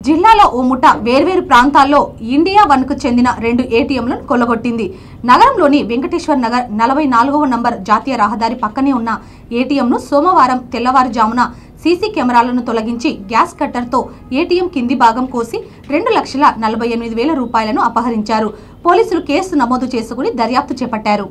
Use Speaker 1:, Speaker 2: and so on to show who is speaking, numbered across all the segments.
Speaker 1: జిల్లాలో ఓ ముఠ వేర్వేరు ప్రాంతాల్లో ఇండియా వన్ కు చెందిన రెండు ఏటీఎంలను కొల్లగొట్టింది నగరంలోని వెంకటేశ్వర్ నగర్ నలభై నాలుగవ నంబర్ జాతీయ రహదారి పక్కనే ఉన్న ఏటీఎంను సోమవారం తెల్లవారుజామున సీసీ కెమెరాలను తొలగించి గ్యాస్ కట్టర్తో ఏటీఎం కింది భాగం కోసి రెండు లక్షల నలభై ఎనిమిది వేల రూపాయలను అపహరించారు పోలీసులు కేసు నమోదు చేసుకుని దర్యాప్తు చేపట్టారు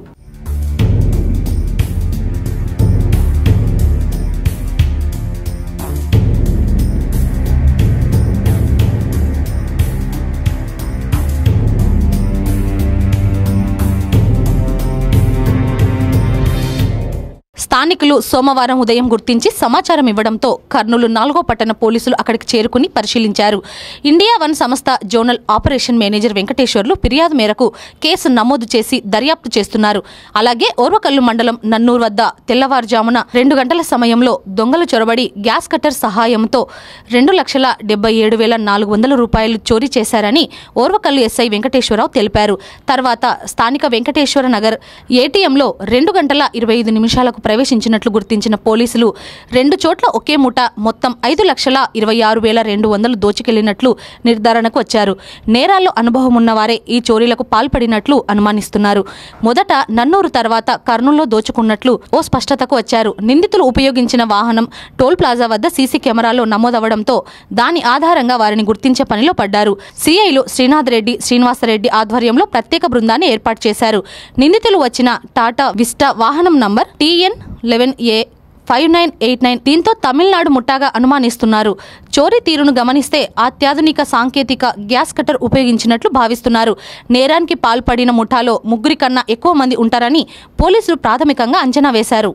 Speaker 1: స్థానికులు సోమవారం ఉదయం గుర్తించి సమాచారం ఇవ్వడంతో కర్నూలు నాలుగో పట్టణ పోలీసులు అక్కడికి చేరుకుని పరిశీలించారు ఇండియా వన్ సంస్థ జోనల్ ఆపరేషన్ మేనేజర్ వెంకటేశ్వర్లు ఫిర్యాదు మేరకు కేసు నమోదు చేసి దర్యాప్తు చేస్తున్నారు అలాగే ఓర్వకల్లు మండలం నన్నూరు వద్ద తెల్లవారుజామున రెండు గంటల సమయంలో దొంగలు చొరబడి గ్యాస్ కట్టర్ సహాయంతో రెండు లక్షల డెబ్బై ఏడు వేల నాలుగు వందల రూపాయలు చోరీ చేశారని ఓర్వకల్లు ఎస్ఐ వెంకటేశ్వరరావు తెలిపారు తర్వాత స్థానిక వెంకటేశ్వర నగర్ ఏటీఎంలో రెండు గంటల ఇరవై ఐదు నిమిషాలకు ప్రవేశించినట్లు గుర్తించిన పోలీసులు రెండు చోట్ల ఒకే ముఠ మొత్తం ఐదు లక్షల ఇరవై ఆరు వేల రెండు వందలు దోచుకెళ్లినట్లు నిర్ధారణకు వచ్చారు నేరాల్లో అనుభవం ఉన్నవారే ఈ చోరీలకు పాల్పడినట్లు అనుమానిస్తున్నారు మొదట నన్నూరు తర్వాత కర్నూలులో దోచుకున్నట్లు ఓ స్పష్టతకు వచ్చారు నిందితులు ఉపయోగించిన వాహనం టోల్ ప్లాజా వద్ద సీసీ కెమెరాలో నమోదవడంతో దాని ఆధారంగా వారిని గుర్తించే పనిలో పడ్డారు సిఐలు శ్రీనాథ్ రెడ్డి శ్రీనివాసరెడ్డి ఆధ్వర్యంలో ప్రత్యేక బృందాన్ని ఏర్పాటు చేశారు నిందితులు వచ్చిన టాటా విస్టా వాహనం number TN eleven A five nine eight nine దీంతో తమిళనాడు ముఠాగా అనుమానిస్తున్నారు చోరీ తీరును గమనిస్తే అత్యాధునిక సాంకేతిక గ్యాస్ కట్టర్ ఉపయోగించినట్లు భావిస్తున్నారు నేరానికి పాల్పడిన ముఠాలో ముగ్గురి కన్నా ఎక్కువ మంది ఉంటారని పోలీసులు ప్రాథమికంగా అంచనా వేశారు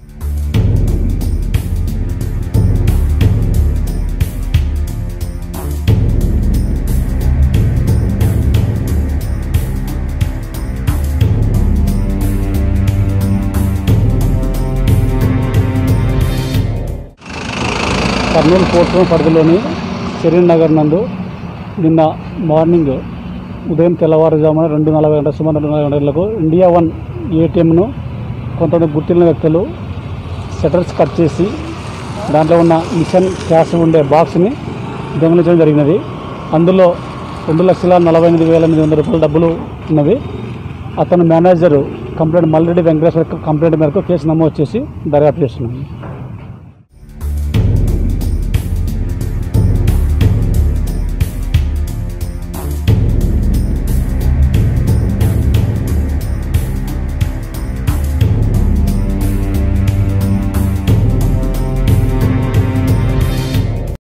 Speaker 2: కర్నూలు కోర్టు పరిధిలోని షరీన్ నగర్ నందు నిన్న మార్నింగ్ ఉదయం తెల్లవారుజామున రెండు నలభై గంటల సుమారు రెండు నలభై గంటలకు ఇండియా వన్ ఏటీఎంను కొంతమంది గుర్తిన వ్యక్తులు షటర్స్ కట్ చేసి దాంట్లో ఉన్న మిషన్ క్యాష్ ఉండే బాక్స్ని దొంగలించడం జరిగినది అందులో రెండు లక్షల నలభై ఎనిమిది వేల ఎనిమిది వందల రూపాయల డబ్బులు ఉన్నవి అతను manager complaint Malreddy Venkateswara complaint మేరకు కేసు నమోదు చేసి దర్యాప్తు చేస్తున్నాం